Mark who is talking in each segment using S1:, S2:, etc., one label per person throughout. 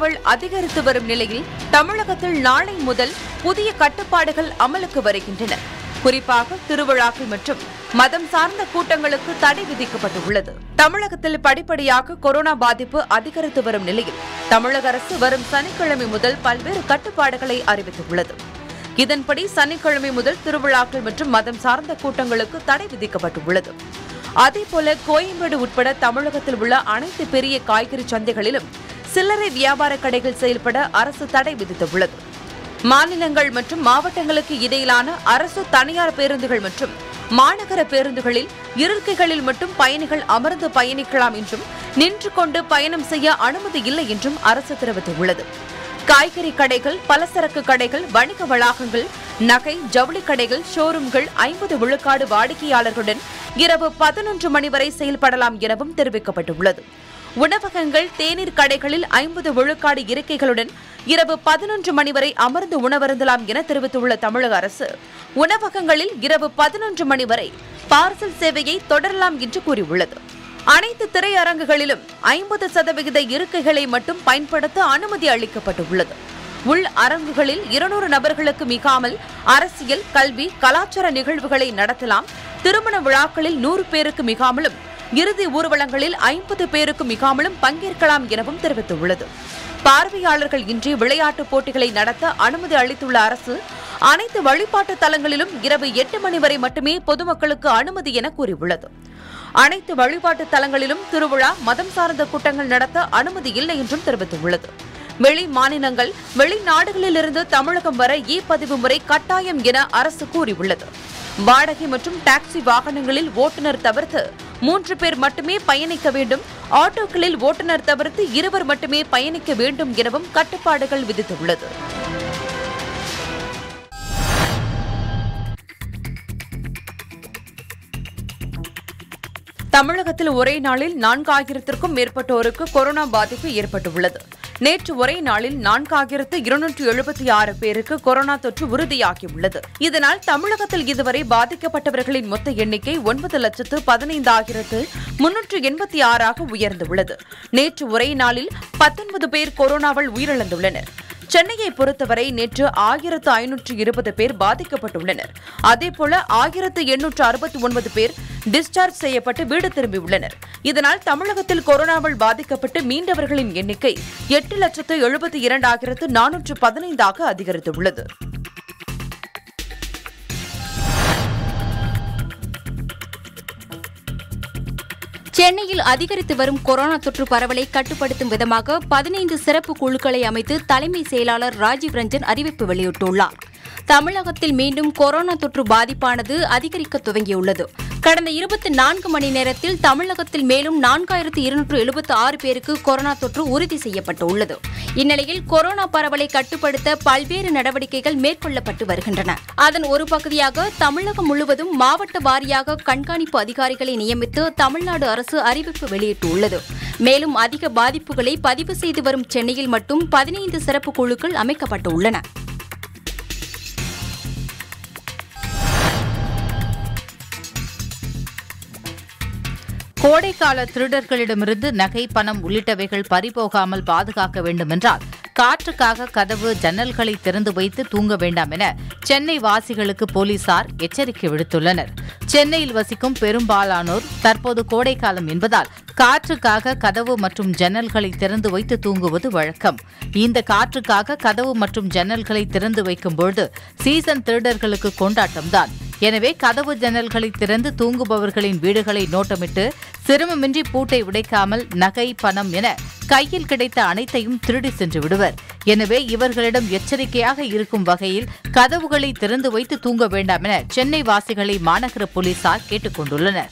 S1: பரவல் அதிகரித்து வரும் நிலையில் தமிழகத்தில் நாளை முதல் புதிய கட்டுப்பாடுகள் அமலுக்கு வருகின்றன குறிப்பாக திருவிழாக்கள் மற்றும் மதம் சார்ந்த கூட்டங்களுக்கு தடை விதிக்கப்பட்டுள்ளது தமிழகத்தில் படிப்படியாக கொரோனா பாதிப்பு அதிகரித்து வரும் நிலையில் தமிழக அரசு வரும் சனிக்கிழமை முதல் பல்வேறு கட்டுப்பாடுகளை அறிவித்துள்ளது இதன்படி சனிக்கிழமை முதல் திருவிழாக்கள் மற்றும் மதம் சார்ந்த கூட்டங்களுக்கு தடை விதிக்கப்பட்டுள்ளது அதேபோல கோயம்பேடு உட்பட தமிழகத்தில் உள்ள அனைத்து பெரிய காய்கறி சந்தைகளிலும் சில்லறை வியாபார கடைகள் செயல்பட அரசு தடை விதித்துள்ளது மாநிலங்கள் மற்றும் மாவட்டங்களுக்கு இடையிலான அரசு தனியார் பேருந்துகள் மற்றும் மாநகர பேருந்துகளில் இருக்கைகளில் மட்டும் பயணிகள் அமர்ந்து பயணிக்கலாம் என்றும் நின்று கொண்டு பயணம் செய்ய அனுமதி இல்லை என்றும் அரசு தெரிவித்துள்ளது காய்கறி கடைகள் பலசரக்கு கடைகள் வணிக வளாகங்கள் நகை ஜவுளி கடைகள் ஷோரூம்கள் ஐம்பது விழுக்காடு வாடிக்கையாளர்களுடன் இரவு பதினொன்று மணி வரை செயல்படலாம் எனவும் தெரிவிக்கப்பட்டுள்ளது உணவகங்கள் தேநீர் கடைகளில் ஐம்பது விழுக்காடு இருக்கைகளுடன் இரவு பதினொன்று மணி வரை அமர்ந்து உணவருந்தலாம் என தெரிவித்துள்ள தமிழக அரசு உணவகங்களில் இரவு பதினொன்று மணி வரை பார்சல் சேவையை தொடரலாம் என்று கூறியுள்ளது அனைத்து திரையரங்குகளிலும் ஐம்பது சதவிகித இருக்கைகளை மட்டும் பயன்படுத்த அனுமதி அளிக்கப்பட்டுள்ளது உள் அரங்குகளில் இருநூறு நபர்களுக்கு மிகாமல் அரசியல் கல்வி கலாச்சார நிகழ்வுகளை நடத்தலாம் திருமண விழாக்களில் நூறு பேருக்கு மிகாமலும் இறுதி ஊர்வலங்களில் ஐம்பது பேருக்கு மிகாமலும் பங்கேற்கலாம் எனவும் தெரிவித்துள்ளது பார்வையாளர்கள் இன்றி விளையாட்டுப் போட்டிகளை நடத்த அனுமதி அளித்துள்ள அரசு அனைத்து வழிபாட்டு தலங்களிலும் இரவு எட்டு மணி வரை மட்டுமே பொதுமக்களுக்கு அனுமதி என கூறியுள்ளது அனைத்து வழிபாட்டு தலங்களிலும் திருவிழா மதம் சார்ந்த கூட்டங்கள் நடத்த அனுமதி இல்லை என்றும் தெரிவித்துள்ளது வெளி மாநிலங்கள் வெளிநாடுகளிலிருந்து தமிழகம் வர இ பதிவு முறை கட்டாயம் என அரசு கூறியுள்ளது வாடகை மற்றும் டாக்ஸி வாகனங்களில் ஓட்டுநர் தவிர்த்து மூன்று பேர் மட்டுமே பயணிக்க வேண்டும் ஆட்டோக்களில் ஓட்டுநர் தவிர்த்து இருவர் மட்டுமே பயணிக்க வேண்டும் எனவும் கட்டுப்பாடுகள் விதித்துள்ளது தமிழகத்தில் ஒரே நாளில் நான்காயிரத்திற்கும் மேற்பட்டோருக்கு கொரோனா பாதிப்பு ஏற்பட்டுள்ளது நேற்று ஒரே நாளில் நான்காயிரத்து இருநூற்று எழுபத்தி ஆறு பேருக்கு கொரோனா தொற்று உறுதியாகியுள்ளது இதனால் தமிழகத்தில் இதுவரை பாதிக்கப்பட்டவர்களின் மொத்த எண்ணிக்கை ஒன்பது லட்சத்து பதினைந்தாயிரத்து முன்னூற்று எண்பத்தி ஆறாக உயர்ந்துள்ளது நேற்று ஒரே நாளில் பத்தொன்பது பேர் கொரோனாவால் உயிரிழந்துள்ளனர் சென்னையை பொறுத்தவரை நேற்று ஆயிரத்து ஐநூற்று இருபது பேர் பாதிக்கப்பட்டுள்ளனர் அதேபோல ஆயிரத்து எண்ணூற்று அறுபத்தி ஒன்பது பேர் டிஸ்சார்ஜ் செய்யப்பட்டு வீடு திரும்பியுள்ளனர் இதனால் தமிழகத்தில் கொரோனாவால் பாதிக்கப்பட்டு மீண்டவர்களின் எண்ணிக்கை எட்டு லட்சத்து எழுபத்தி இரண்டாயிரத்து நானூற்று பதினைந்தாக அதிகரித்துள்ளது
S2: சென்னையில் அதிகரித்து வரும் கொரோனா தொற்று பரவலை கட்டுப்படுத்தும் விதமாக பதினைந்து சிறப்பு குழுக்களை அமைத்து தலைமை செயலாளர் ராஜீவ் ரஞ்சன் அறிவிப்பு வெளியிட்டுள்ளார் தமிழகத்தில் மீண்டும் கொரோனா தொற்று பாதிப்பானது அதிகரிக்க துவங்கியுள்ளது கடந்த இருபத்தி நான்கு மணி நேரத்தில் தமிழகத்தில் மேலும் நான்காயிரத்து இருநூற்று எழுபத்தி ஆறு பேருக்கு கொரோனா தொற்று உறுதி செய்யப்பட்டுள்ளது இந்நிலையில் கொரோனா பரவலை கட்டுப்படுத்த பல்வேறு நடவடிக்கைகள் மேற்கொள்ளப்பட்டு வருகின்றன அதன் ஒரு பகுதியாக தமிழகம் முழுவதும் மாவட்ட வாரியாக கண்காணிப்பு அதிகாரிகளை நியமித்து தமிழ்நாடு அரசு அறிவிப்பு வெளியிட்டுள்ளது மேலும் அதிக பாதிப்புகளை பதிவு செய்து வரும் சென்னையில் மட்டும் பதினைந்து சிறப்பு குழுக்கள் அமைக்கப்பட்டுள்ளன
S3: கோடைக்கால திருடர்களிடமிருந்து நகை பணம் உள்ளிட்டவைகள் பறிபோகாமல் பாதுகாக்க வேண்டுமென்றால் காற்றுக்காக கதவு ஜன்னல்களை திறந்து வைத்து தூங்க வேண்டாம் என சென்னை வாசிகளுக்கு போலீசார் எச்சரிக்கை விடுத்துள்ளனர் சென்னையில் வசிக்கும் பெரும்பாலானோர் தற்போது கோடைக்காலம் என்பதால் காற்றுக்காக கதவு மற்றும் ஜன்னல்களை திறந்து வைத்து தூங்குவது வழக்கம் இந்த காற்றுக்காக கதவு மற்றும் ஜன்னல்களை திறந்து வைக்கும் பொழுது சீசன் திருடர்களுக்கு கொண்டாட்டம்தான் எனவே கதவு ஜன்னல்களை திறந்து தூங்குபவர்களின் வீடுகளை நோட்டமிட்டு சிரமமின்றி பூட்டை உடைக்காமல் நகை பணம் என கையில் கிடைத்த அனைத்தையும் திருடி சென்று விடுவர் எனவே இவர்களிடம் எச்சரிக்கையாக இருக்கும் வகையில் கதவுகளை திறந்து வைத்து தூங்க வேண்டாம் என சென்னை வாசிகளை மாநகர போலீசார் கேட்டுக் கொண்டுள்ளனர்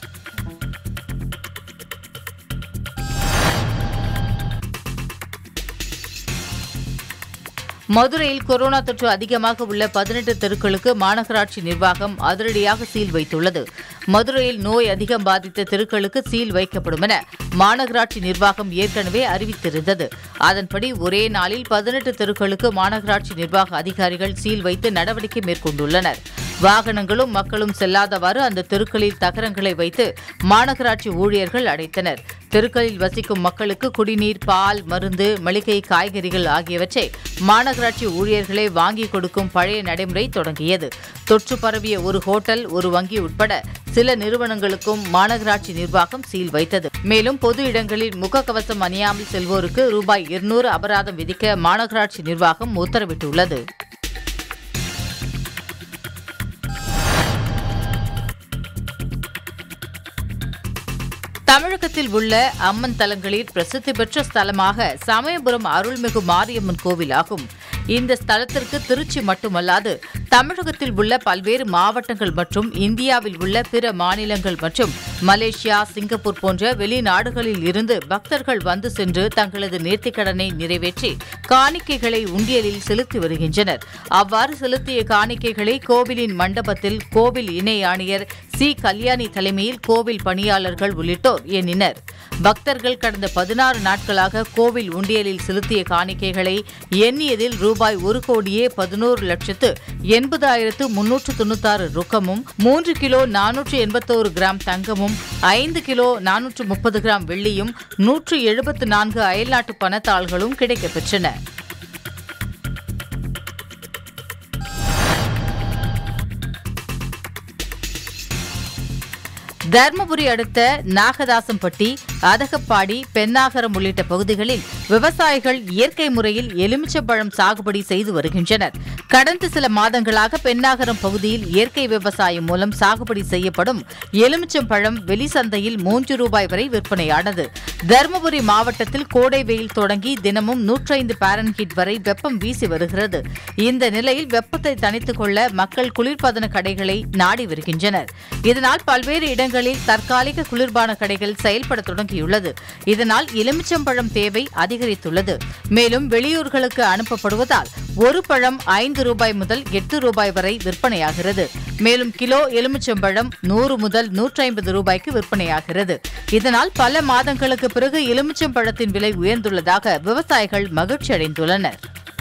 S3: மதுரையில் கொரோனா தொற்று அதிகமாக உள்ள பதினெட்டு தெருக்களுக்கு மாநகராட்சி நிர்வாகம் அதிரடியாக சீல் வைத்துள்ளது மதுரையில் நோய் அதிகம் பாதித்த தெருக்களுக்கு சீல் வைக்கப்படும் என மாநகராட்சி நிர்வாகம் ஏற்கனவே அறிவித்திருந்தது அதன்படி ஒரே நாளில் பதினெட்டு தெருக்களுக்கு மாநகராட்சி நிர்வாக அதிகாரிகள் சீல் வைத்து நடவடிக்கை மேற்கொண்டுள்ளனர் வாகனங்களும் மக்களும் செல்லாதவாறு அந்த தெருக்களில் தகரங்களை வைத்து மாநகராட்சி ஊழியர்கள் அடைத்தனர் தெருக்களில் வசிக்கும் மக்களுக்கு குடிநீர் பால் மருந்து மளிகை காய்கறிகள் ஆகியவற்றை மாநகராட்சி ஊழியர்களே வாங்கி கொடுக்கும் பழைய நடைமுறை தொடங்கியது தொற்று பரவிய ஒரு ஹோட்டல் ஒரு வங்கி உட்பட சில நிறுவனங்களுக்கும் மாநகராட்சி நிர்வாகம் சீல் வைத்தது மேலும் பொது இடங்களில் முகக்கவசம் அணியாமல் செல்வோருக்கு ரூபாய் இருநூறு அபராதம் விதிக்க மாநகராட்சி நிர்வாகம் உத்தரவிட்டுள்ளது தமிழகத்தில் உள்ள அம்மன் தலங்களில் பிரசித்தி பெற்ற ஸ்தலமாக சமயபுரம் அருள்மிகு மாரியம்மன் கோவில் ஆகும் இந்த ஸ்தலத்திற்கு திருச்சி மட்டுமல்லாது தமிழகத்தில் உள்ள பல்வேறு மாவட்டங்கள் மற்றும் இந்தியாவில் உள்ள பிற மாநிலங்கள் மற்றும் மலேசியா சிங்கப்பூர் போன்ற வெளிநாடுகளில் இருந்து பக்தர்கள் வந்து சென்று தங்களது நேர்த்திக்கடனை நிறைவேற்றி காணிக்கைகளை உண்டியலில் செலுத்தி வருகின்றனர் அவ்வாறு செலுத்திய காணிக்கைகளை கோவிலின் மண்டபத்தில் கோவில் இணை ஆணையர் சி கல்யாணி தலைமையில் கோவில் பணியாளர்கள் உள்ளிட்டோர் எண்ணினர் பக்தர்கள் கடந்த பதினாறு நாட்களாக கோவில் உண்டியலில் செலுத்திய காணிக்கைகளை எண்ணியதில் ரூபாய் ஒரு கோடியே பதினோரு லட்சத்து எண்பதாயிரத்து முன்னூற்று தொண்ணூத்தாறு ரொக்கமும் மூன்று கிலோ நானூற்று எண்பத்தோரு கிராம் தங்கமும் ஐந்து கிலோ நானூற்று முப்பது கிராம் வெள்ளியும் நூற்று எழுபத்து நான்கு அயல்நாட்டு பணத்தாள்களும் கிடைக்கப்பெற்றன தர்மபுரி அடுத்த நாகதாசம்பட்டி அதகப்பாடி பென்னாகரம் உள்ளிட்ட பகுதிகளில் விவசாயிகள் இயற்கை முறையில் எலுமிச்சம்பழம் சாகுபடி செய்து வருகின்றனர் கடந்த சில மாதங்களாக பென்னாகரம் பகுதியில் இயற்கை விவசாயம் மூலம் சாகுபடி செய்யப்படும் எலுமிச்சம்பழம் வெளிசந்தையில் மூன்று ரூபாய் வரை விற்பனையானது தருமபுரி மாவட்டத்தில் கோடை வெயில் தொடங்கி தினமும் நூற்றைந்து பாரன்ஹீட் வரை வெப்பம் வீசி வருகிறது இந்த நிலையில் வெப்பத்தை தணித்துக் கொள்ள மக்கள் குளிர்பதன கடைகளை நாடி வருகின்றனர் இதனால் பல்வேறு இடங்களில் தற்காலிக குளிர்பான கடைகள் செயல்பட தொடங்கியுள்ளது இதனால் எலுமிச்சம்பழம் தேவை அதிகரித்துள்ளது மேலும் வெளியூர்களுக்கு அனுப்பப்படுவதால் ஒரு பழம் ஐந்து ரூபாய் முதல் எட்டு ரூபாய் வரை விற்பனையாகிறது மேலும் கிலோ எலுமிச்சம்பழம் நூறு முதல் நூற்றி ஐம்பது ரூபாய்க்கு விற்பனையாகிறது இதனால் பல மாதங்களுக்கு பிறகு எலுமிச்சம்பழத்தின் விலை உயர்ந்துள்ளதாக விவசாயிகள் மகிழ்ச்சி அடைந்துள்ளனர்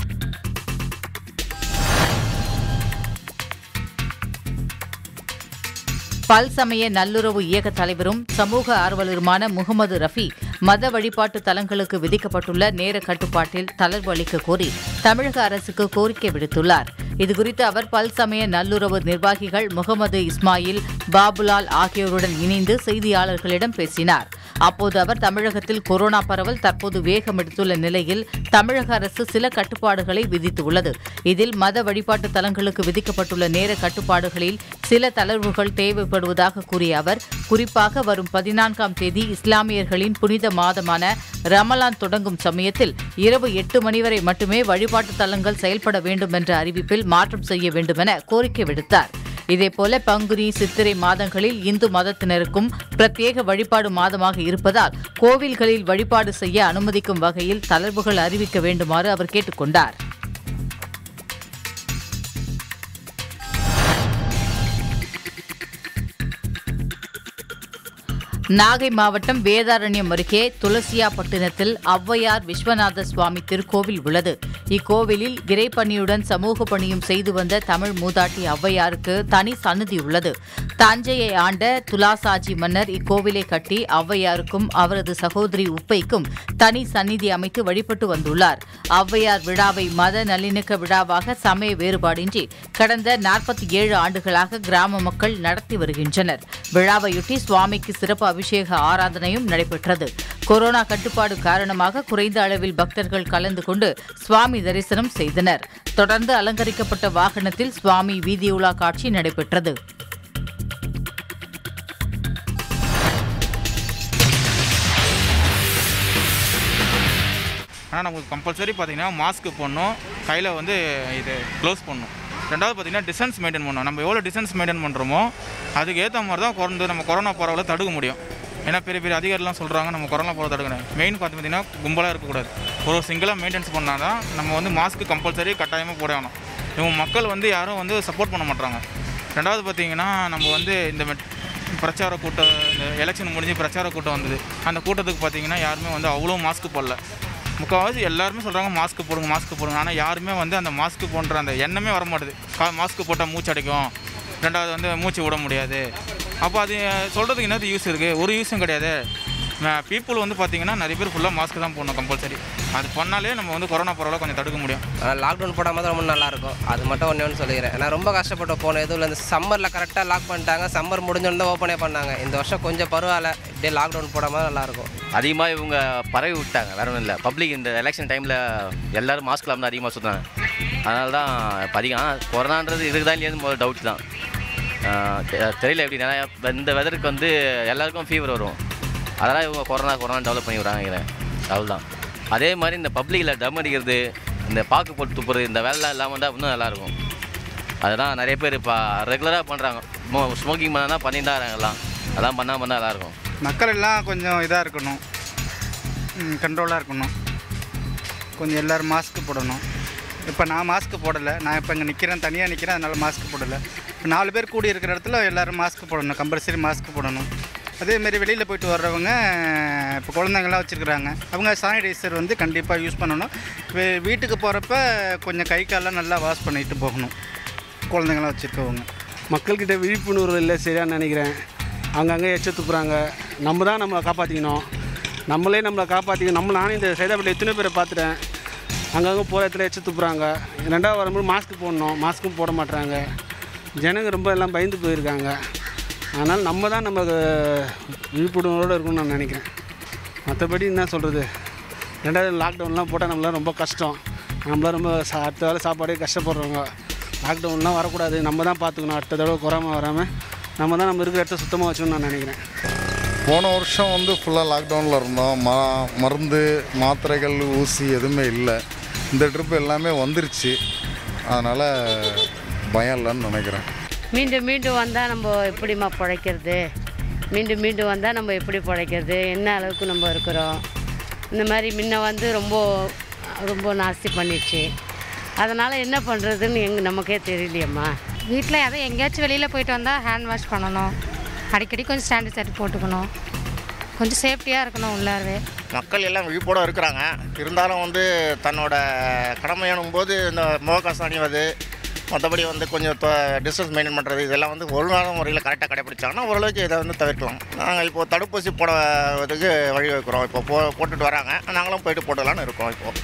S3: பல்சமய நல்லுறவு இயக்க தலைவரும் சமூக ஆர்வலருமான முகமது ரஃபி மத வழிபாட்டு தலங்களுக்கு விதிக்கப்பட்டுள்ள நேர கட்டுப்பாட்டில் தளர்வு அளிக்க கோரி தமிழக அரசுக்கு கோரிக்கை விடுத்துள்ளார் இதுகுறித்து அவர் பல்சமய நல்லுறவு நிர்வாகிகள் முகமது இஸ்மாயில் பாபுலால் ஆகியோருடன் இணைந்து செய்தியாளர்களிடம் பேசினார் அப்போது அவர் தமிழகத்தில் கொரோனா பரவல் தற்போது வேகம் எடுத்துள்ள நிலையில் தமிழக அரசு சில கட்டுப்பாடுகளை விதித்துள்ளது இதில் மத வழிபாட்டு தலங்களுக்கு விதிக்கப்பட்டுள்ள நேர கட்டுப்பாடுகளில் சில தளர்வுகள் தேவைப்படுவதாக கூறிய அவர் குறிப்பாக வரும் பதினான்காம் தேதி இஸ்லாமியர்களின் புனித மாதமான ரமலான் தொடங்கும் சமயத்தில் இரவு எட்டு மணி வரை மட்டுமே வழிபாட்டு தலங்கள் செயல்பட வேண்டும் என்ற அறிவிப்பில் மாற்றம் செய்ய வேண்டுமென கோரிக்கை விடுத்தார் இதேபோல பங்குனி சித்திரை மாதங்களில் இந்து மதத்தினருக்கும் பிரத்யேக வழிபாடு மாதமாக இருப்பதால் கோவில்களில் வழிபாடு செய்ய அனுமதிக்கும் வகையில் தளர்வுகள் அறிவிக்க வேண்டுமாறு அவர் கேட்டுக்கொண்டார் நாகை மாவட்டம் வேதாரண்யம் அருகே துளசியாப்பட்டினத்தில் ஔவையார் விஸ்வநாத சுவாமி திருக்கோவில் உள்ளது இக்கோவிலில் இறைப்பணியுடன் சமூக பணியும் செய்து வந்த தமிழ் மூதாட்டி ஔவையாருக்கு தனி சன்னதி உள்ளது தஞ்சையை ஆண்ட துலாசாஜி மன்னர் இக்கோவிலை கட்டி ஔவையாருக்கும் அவரது சகோதரி உப்பைக்கும் தனி சந்நிதி அமைத்து வழிபட்டு வந்துள்ளார் ஔவையார் விழாவை மத நல்லிணக்க விழாவாக சமய வேறுபாடின்றி கடந்த நாற்பத்தி ஏழு ஆண்டுகளாக கிராம மக்கள் நடத்தி வருகின்றனர் விழாவையொட்டி சுவாமிக்கு சிறப்பு அபிஷேக ஆராதனையும் நடைபெற்றது கொரோனா கட்டுப்பாடு காரணமாக குறைந்த அளவில் பக்தர்கள் கலந்து கொண்டு சுவாமி தரிசனம் செய்தனர் தொடர்ந்து அலங்கரிக்கப்பட்ட வாகனத்தில் சுவாமி வீதியுலா காட்சி நடைபெற்றது
S4: ஆனால் நமக்கு கம்பல்சரி பார்த்தீங்கன்னா மாஸ்க் போடணும் கையில் வந்து இது க்ளோஸ் பண்ணணும் ரெண்டாவது பார்த்தீங்கன்னா டிஸ்டன்ஸ் மெயின்டைன் பண்ணணும் நம்ம எவ்வளோ டிஸ்டன்ஸ் மெயின்டைன் பண்ணுறோமோ அதுக்கு ஏற்ற மாதிரி தான் குறைந்து நம்ம கொரோனா பரவலை தடுக்க முடியும் ஏன்னா பெரிய பெரிய அதிகாரிலாம் சொல்கிறாங்க நம்ம கொரோனா பரவலை தடுக்கணும் மெயின் பார்த்து பார்த்தீங்கன்னா கும்பலாக இருக்கக்கூடாது ஒரு சிங்கிளாக மெயின்டெனன்ஸ் பண்ணால் தான் நம்ம வந்து மாஸ்க் கம்பல்சரி கட்டாயமாக போடணும் இவங்க மக்கள் வந்து யாரும் வந்து சப்போர்ட் பண்ண மாட்டாங்க ரெண்டாவது பார்த்தீங்கன்னா நம்ம வந்து இந்த மெட்- பிரச்சார கூட்டம் இந்த எலெக்ஷன் முடிஞ்சு பிரச்சார கூட்டம் வந்தது அந்த கூட்டத்துக்கு பார்த்தீங்கன்னா யாருமே வந்து அவ்வளோ மாஸ்க் போடல முக்கால்வாசி எல்லாருமே சொல்கிறாங்க மாஸ்க் போடுங்க மாஸ்க் போடுங்க ஆனால் யாருமே வந்து அந்த மாஸ்க் போன்ற அந்த எண்ணமே வர மாட்டுது கா மாஸ்க் போட்டால் மூச்சு அடைக்கும் ரெண்டாவது வந்து மூச்சு விட முடியாது அப்போ அது சொல்கிறதுக்கு என்னது யூஸ் இருக்குது ஒரு யூஸும் கிடையாது பீப்புள் வந்து பார்த்தீங்கன்னா நிறைய பேர் ஃபுல்லாக மாஸ்க் தான் போடணும் கம்பல்சரி அது பண்ணாலே நம்ம வந்து கொரோனா பரவலை கொஞ்சம் தடுக்க முடியும்
S5: ஆனால் லாக்டவுன் போடாமல் தான் ரொம்ப நல்லாயிருக்கும் அது மட்டும் ஒன்று ஒன்று சொல்லிக்கிறேன் நான் ரொம்ப கஷ்டப்பட்டு போனேன் எதுவும் இந்த சம்மரில் கரெக்டாக லாக் பண்ணிட்டாங்க சம்மர் முடிஞ்சோன்னு தான் ஓப்பனே பண்ணாங்க இந்த வருஷம் கொஞ்சம் பரவாயில்ல இப்படியே லாக்டவுன் போடாமல் நல்லாயிருக்கும்
S6: அதிகமாக இவங்க பரவி விட்டாங்க வேற ஒன்றும் இல்லை பப்ளிக் இந்த எலெக்ஷன் டைமில் எல்லாரும் மாஸ்க் இல்லாமல் அதிகமாக சுற்றுறாங்க அதனால தான் இப்போ அதிகம் ஆனால் கொரோனான்றது இருக்குதா இல்லையான்னு முதல்ல டவுட் தான் ஆஹ் தெ- தெரியல எப்படி ஏன்னா இந்த வெதருக்கு வந்து எல்லாருக்கும் ஃபீவர் வரும் அதெல்லாம் இவங்க கொரோனா கொரோனா டெவலப் பண்ணி விட்றாங்க அவ்வளோதான் அதே மாதிரி இந்த பப்ளிக்கில் டம் அடிக்கிறது இந்த பாக்கு போட்டு துப்புறது இந்த வேலை இல்லாமல் இருந்தால் இன்னும் நல்லாயிருக்கும் அதுதான் நிறைய பேர் இப்போ ரெகுலராக பண்ணுறாங்க ஸ்மோக்கிங் பண்ணா பண்ணிட்டு தான் இருக்காங்க எல்லாம் அதெல்லாம் பண்ணால் பண்ணால் நல்லாயிருக்கும்
S7: மக்கள் எல்லாம் கொஞ்சம் இதாக இருக்கணும் கண்ட்ரோலாக இருக்கணும் கொஞ்சம் எல்லோரும் மாஸ்க் போடணும் இப்போ நான் மாஸ்க் போடலை நான் இப்போ இங்கே நிற்கிறேன் தனியாக நிற்கிறேன் அதனால் மாஸ்க் போடலை இப்போ நாலு பேர் கூடி இருக்கிற இடத்துல எல்லோரும் மாஸ்க் போடணும் கம்பல்சரி மாஸ்க் போடணும் அதேமாரி வெளியில் போயிட்டு வர்றவங்க இப்போ குழந்தைங்களாம் வச்சுருக்குறாங்க அவங்க சானிடைசர் வந்து கண்டிப்பாக யூஸ் பண்ணணும் வீ- வீட்டுக்கு போகிறப்ப கொஞ்சம் கை காலெல்லாம் நல்லா வாஷ் பண்ணிட்டு போகணும் குழந்தைங்களாம் வச்சுருக்கவங்க
S8: மக்கள்கிட்ட விழிப்புணர்வு இல்லை சரியான்னு நினைக்கிறேன் அங்கங்கே எச்ச துப்புறாங்க நம்ம தான் நம்மளை காப்பாற்றிக்கணும் நம்மளே நம்மளை காப்பாற்றிக்கணும் நம்ம நானும் இந்த சைதாப்பேட்டில் எத்தனை பேரை பார்த்துட்டேன் அங்கங்கே போகிற இடத்துல எச்ச துப்புறாங்க ரெண்டாவது வரும்போது மாஸ்க் போடணும் மாஸ்க்கும் போட மாட்றாங்க ஜனங்க ரொம்ப எல்லாம் பயந்து போயிருக்காங்க அதனால் நம்ம தான் நம்ம விழிப்புணர்வோடு இருக்கணும்னு நான் நினைக்கிறேன் மற்றபடி என்ன சொல்கிறது ரெண்டாவது லாக்டவுன்லாம் போட்டால் நம்மளாம் ரொம்ப கஷ்டம் நம்மளாம் ரொம்ப சா அடுத்த வேலை சாப்பாடே கஷ்டப்படுறவங்க லாக்டவுன்லாம் வரக்கூடாது நம்ம தான் பார்த்துக்கணும் அடுத்த தடவை கொறாம வராமல் நம்ம தான் நம்ம இருக்கிற இடத்த சுத்தமாக வச்சுக்கணும்னு நான் நினைக்கிறேன்
S9: போன வருஷம் வந்து ஃபுல்லாக லாக்டவுனில் இருந்தோம் மா மருந்து மாத்திரைகள் ஊசி எதுவுமே இல்லை இந்த ட்ரிப் எல்லாமே வந்துருச்சு அதனால் பயம் இல்லைன்னு நினைக்கிறேன்
S10: மீண்டும் மீண்டும் வந்தால் நம்ம எப்படிம்மா பிழைக்கிறது மீண்டும் மீண்டும் வந்தால் நம்ம எப்படி பிழைக்கிறது என்ன அளவுக்கு நம்ம இருக்கிறோம் இந்த மாதிரி முன்ன வந்து ரொம்ப ரொம்ப நாஸ்தி பண்ணிடுச்சு அதனால் என்ன பண்ணுறதுன்னு எங்க நமக்கே தெரியலையம்மா
S11: வீட்டில் எதை எங்கேயாச்சும் வெளியில் போயிட்டு வந்தால் ஹேண்ட் வாஷ் பண்ணணும் அடிக்கடி கொஞ்சம் சானிடைசர் போட்டுக்கணும் கொஞ்சம் சேஃப்டியாக இருக்கணும் உள்ளாரவே
S12: மக்கள் எல்லாம் விழிப்போடு இருக்கிறாங்க இருந்தாலும் வந்து தன்னோட கடமையானும் போது இந்த முகக்கவசம் அணிவது மற்றபடி வந்து கொஞ்சம் டிஸ்டன்ஸ் மெயின்டைன் பண்ணுறது இதெல்லாம் வந்து ஒழுங்கான முறையில் கரெக்டாக கடைப்பிடிச்சாங்கன்னா ஓரளவுக்கு இதை வந்து தவிர்க்கலாம் நாங்கள் இப்போது தடுப்பூசி போடுறதுக்கு வழி வைக்கிறோம் இப்போ போ போட்டுட்டு வராங்க நாங்களும் போயிட்டு போட்டுக்கலான்னு இருக்கோம் இப்போது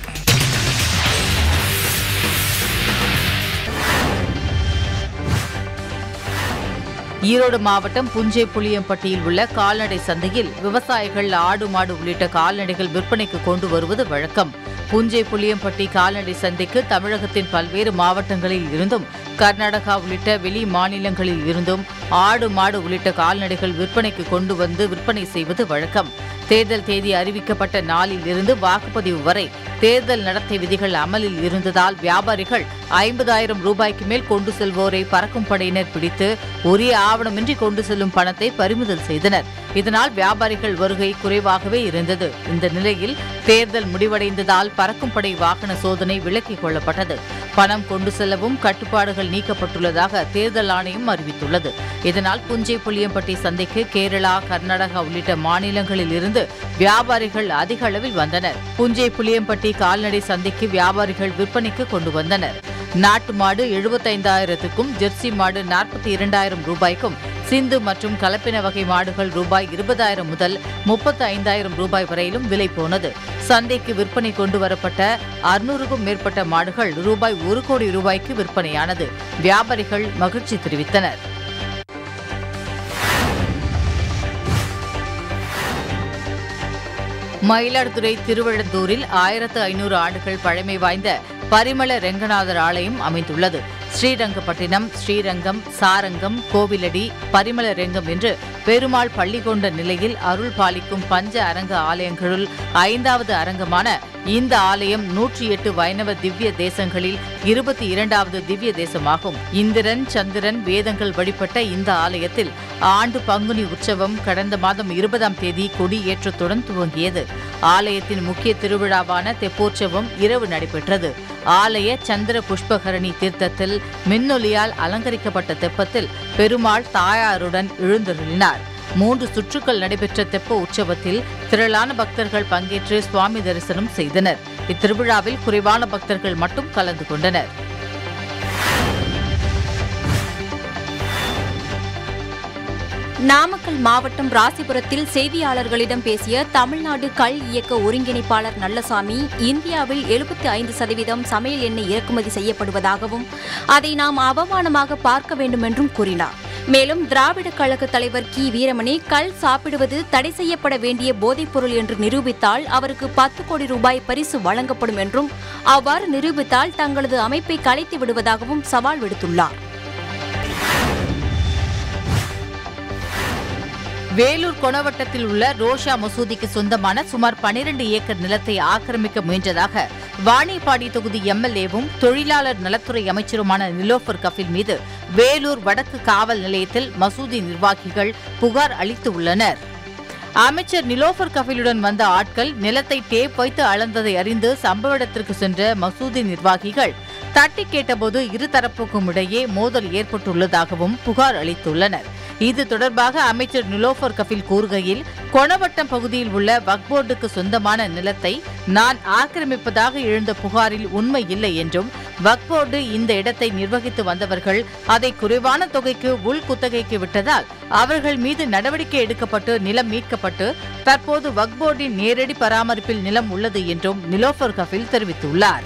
S3: ஈரோடு மாவட்டம் புஞ்சை புளியம்பட்டியில் உள்ள கால்நடை சந்தையில் விவசாயிகள் ஆடு மாடு உள்ளிட்ட கால்நடைகள் விற்பனைக்கு கொண்டு வருவது வழக்கம் புஞ்சை புளியம்பட்டி கால்நடை சந்தைக்கு தமிழகத்தின் பல்வேறு மாவட்டங்களில் இருந்தும் கர்நாடகா உள்ளிட்ட வெளி மாநிலங்களில் இருந்தும் ஆடு மாடு உள்ளிட்ட கால்நடைகள் விற்பனைக்கு கொண்டு வந்து விற்பனை செய்வது வழக்கம் தேர்தல் தேதி அறிவிக்கப்பட்ட நாளில் இருந்து வாக்குப்பதிவு வரை தேர்தல் நடத்தை விதிகள் அமலில் இருந்ததால் வியாபாரிகள் ஐம்பதாயிரம் ரூபாய்க்கு மேல் கொண்டு செல்வோரை பறக்கும் படையினர் பிடித்து உரிய ஆவணமின்றி கொண்டு செல்லும் பணத்தை பறிமுதல் செய்தனர் இதனால் வியாபாரிகள் வருகை குறைவாகவே இருந்தது இந்த நிலையில் தேர்தல் முடிவடைந்ததால் பறக்கும் படை வாகன சோதனை விலக்கிக் கொள்ளப்பட்டது பணம் கொண்டு செல்லவும் கட்டுப்பாடுகள் நீக்கப்பட்டுள்ளதாக தேர்தல் ஆணையம் அறிவித்துள்ளது இதனால் புஞ்சை புளியம்பட்டி சந்தைக்கு கேரளா கர்நாடகா உள்ளிட்ட மாநிலங்களில் இருந்து வியாபாரிகள் அதிக அளவில் வந்தனர் புஞ்சை புளியம்பட்டி கால்நடை சந்தைக்கு வியாபாரிகள் விற்பனைக்கு கொண்டு வந்தனர் நாட்டு மாடு எழுபத்தைந்தாயிரத்துக்கும் ஜெர்சி மாடு நாற்பத்தி இரண்டாயிரம் ரூபாய்க்கும் சிந்து மற்றும் கலப்பின வகை மாடுகள் ரூபாய் இருபதாயிரம் முதல் முப்பத்தி ஐந்தாயிரம் ரூபாய் வரையிலும் விலை போனது சந்தைக்கு விற்பனை கொண்டு வரப்பட்ட அறுநூறுக்கும் மேற்பட்ட மாடுகள் ரூபாய் ஒரு கோடி ரூபாய்க்கு விற்பனையானது வியாபாரிகள் மகிழ்ச்சி தெரிவித்தனர் மயிலாடுதுறை திருவள்ளந்தூரில் ஆயிரத்து ஐநூறு ஆண்டுகள் பழமை வாய்ந்த பரிமள ரெங்கநாதர் ஆலயம் அமைந்துள்ளது ஸ்ரீரங்கப்பட்டினம் ஸ்ரீரங்கம் சாரங்கம் கோவிலடி பரிமள ரெங்கம் என்று பெருமாள் பள்ளி கொண்ட நிலையில் அருள் பாலிக்கும் பஞ்ச அரங்க ஆலயங்களுள் ஐந்தாவது அரங்கமான இந்த ஆலயம் நூற்றி எட்டு வைணவ திவ்ய தேசங்களில் இருபத்தி இரண்டாவது திவ்ய தேசமாகும் இந்திரன் சந்திரன் வேதங்கள் வழிபட்ட இந்த ஆலயத்தில் ஆண்டு பங்குனி உற்சவம் கடந்த மாதம் இருபதாம் தேதி கொடியேற்றத்துடன் துவங்கியது ஆலயத்தின் முக்கிய திருவிழாவான தெப்போற்சவம் இரவு நடைபெற்றது ஆலய சந்திர புஷ்பகரணி தீர்த்தத்தில் மின்னொலியால் அலங்கரிக்கப்பட்ட தெப்பத்தில் பெருமாள் தாயாருடன் எழுந்தருளினார் மூன்று சுற்றுக்கள் நடைபெற்ற தெப்ப உற்சவத்தில் திரளான பக்தர்கள் பங்கேற்று சுவாமி தரிசனம் செய்தனர் இத்திருவிழாவில் குறைவான பக்தர்கள் மட்டும் கலந்து கொண்டனர்
S2: நாமக்கல் மாவட்டம் ராசிபுரத்தில் செய்தியாளர்களிடம் பேசிய தமிழ்நாடு கள் இயக்க ஒருங்கிணைப்பாளர் நல்லசாமி இந்தியாவில் எழுபத்தி ஐந்து சதவீதம் சமையல் எண்ணெய் இறக்குமதி செய்யப்படுவதாகவும் அதை நாம் அவமானமாக பார்க்க வேண்டும் என்றும் கூறினார் மேலும் திராவிட கழக தலைவர் கி வீரமணி கள் சாப்பிடுவது தடை செய்யப்பட வேண்டிய போதைப்பொருள் என்று நிரூபித்தால் அவருக்கு பத்து கோடி ரூபாய் பரிசு வழங்கப்படும் என்றும் அவ்வாறு நிரூபித்தால் தங்களது அமைப்பை கலைத்து விடுவதாகவும் சவால் விடுத்துள்ளார்
S3: வேலூர் கொணவட்டத்தில் உள்ள ரோஷா மசூதிக்கு சொந்தமான சுமார் 12 ஏக்கர் நிலத்தை ஆக்கிரமிக்க முயன்றதாக வாணியப்பாடி தொகுதி எம்எல்ஏவும் தொழிலாளர் நலத்துறை அமைச்சருமான நிலோஃபர் கஃபில் மீது வேலூர் வடக்கு காவல் நிலையத்தில் மசூதி நிர்வாகிகள் புகார் அளித்து உள்ளனர் அமைச்சர் நிலோஃபர் கஃபிலுடன் வந்த ஆட்கள் நிலத்தை டேப் வைத்து அளந்ததை அறிந்து சம்பவ இடத்திற்கு சென்ற மசூதி நிர்வாகிகள் தட்டி கேட்டபோது இருதரப்புக்கும் இடையே மோதல் ஏற்பட்டுள்ளதாகவும் புகார் அளித்துள்ளனர் இது தொடர்பாக அமைச்சர் நிலோஃபர் கஃபில் கூறுகையில் கொணவட்டம் பகுதியில் உள்ள வக்போர்டுக்கு சொந்தமான நிலத்தை நான் ஆக்கிரமிப்பதாக எழுந்த புகாரில் உண்மை இல்லை என்றும் வக்போர்டு இந்த இடத்தை நிர்வகித்து வந்தவர்கள் அதை குறைவான தொகைக்கு உள் குத்தகைக்கு விட்டதால் அவர்கள் மீது நடவடிக்கை எடுக்கப்பட்டு நிலம் மீட்கப்பட்டு தற்போது வக்போர்டின் நேரடி பராமரிப்பில் நிலம் உள்ளது என்றும் நிலோஃபர் கஃபில் தெரிவித்துள்ளார்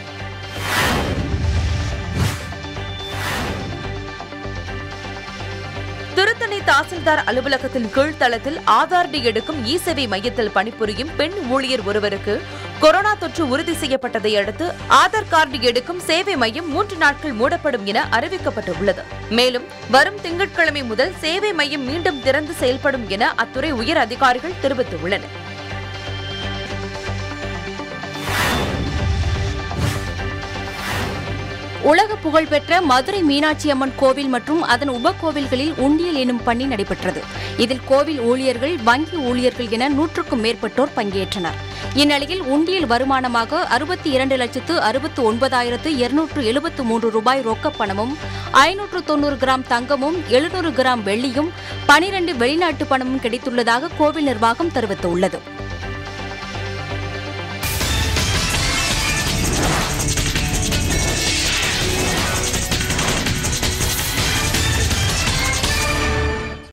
S1: திருத்தணி தாசில்தார் அலுவலகத்தின் கீழ்த்தளத்தில் ஆதார் டி எடுக்கும் இ சேவை மையத்தில் பணிபுரியும் பெண் ஊழியர் ஒருவருக்கு கொரோனா தொற்று உறுதி செய்யப்பட்டதை அடுத்து ஆதார் கார்டு எடுக்கும் சேவை மையம் மூன்று நாட்கள் மூடப்படும் என அறிவிக்கப்பட்டுள்ளது மேலும் வரும் திங்கட்கிழமை முதல் சேவை மையம் மீண்டும் திறந்து செயல்படும் என அத்துறை உயர் அதிகாரிகள் தெரிவித்துள்ளனர்
S2: உலக புகழ்பெற்ற மதுரை மீனாட்சி அம்மன் கோவில் மற்றும் அதன் உபகோவில்களில் உண்டியல் எனும் பணி நடைபெற்றது இதில் கோவில் ஊழியர்கள் வங்கி ஊழியர்கள் என நூற்றுக்கும் மேற்பட்டோர் பங்கேற்றனர் இந்நிலையில் உண்டியல் வருமானமாக அறுபத்தி இரண்டு லட்சத்து அறுபத்து ஒன்பதாயிரத்து இருநூற்று எழுபத்து மூன்று ரூபாய் ரொக்கப் பணமும் ஐநூற்று தொன்னூறு கிராம் தங்கமும் எழுநூறு கிராம் வெள்ளியும் பனிரண்டு வெளிநாட்டு பணமும் கிடைத்துள்ளதாக கோவில் நிர்வாகம் தெரிவித்துள்ளது